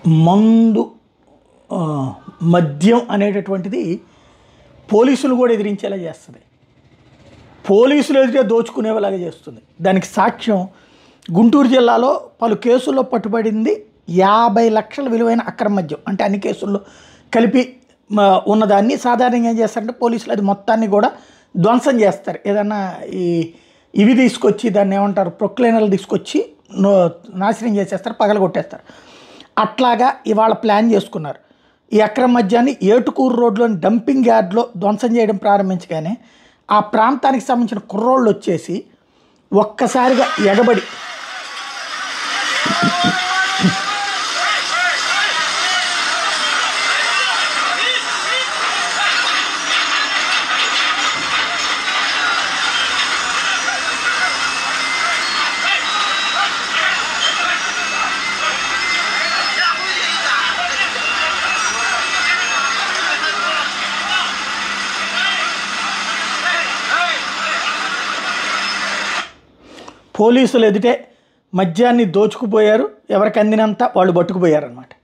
మందు ఆ, మద్యం అనేటటువంటిది పోలీసులు కూడా ఎదిరించేలా చేస్తుంది పోలీసులు ఎదుటే దోచుకునేలాగా చేస్తుంది దానికి సాక్ష్యం గుంటూరు జిల్లాలో పలు కేసుల్లో పట్టుబడింది యాభై లక్షల విలువైన అక్రమ మద్యం అంటే అన్ని కేసుల్లో కలిపి మ, ఉన్నదాన్ని సాధారణంగా ఏం చేస్తారంటే పోలీసులు అది మొత్తాన్ని కూడా ధ్వంసం చేస్తారు ఏదన్నా ఈ ఇవి తీసుకొచ్చి దాన్ని ఏమంటారు ప్రొక్లైనర్లు తీసుకొచ్చి నో నాశనం చేసేస్తారు పగలగొట్టేస్తారు అట్లాగా ఇవాళ ప్లాన్ చేసుకున్నారు ఈ అక్రమ మద్యాన్ని ఏటుకూరు రోడ్లోని డంపింగ్ యార్డ్లో ధ్వంసం చేయడం ప్రారంభించగానే ఆ ప్రాంతానికి సంబంధించిన కుర్రోళ్ళు వచ్చేసి ఒక్కసారిగా ఎగబడి పోలీసులు ఎదుటే మద్యాన్ని దోచుకుపోయారు ఎవరికి అందినంత వాళ్ళు పట్టుకుపోయారనమాట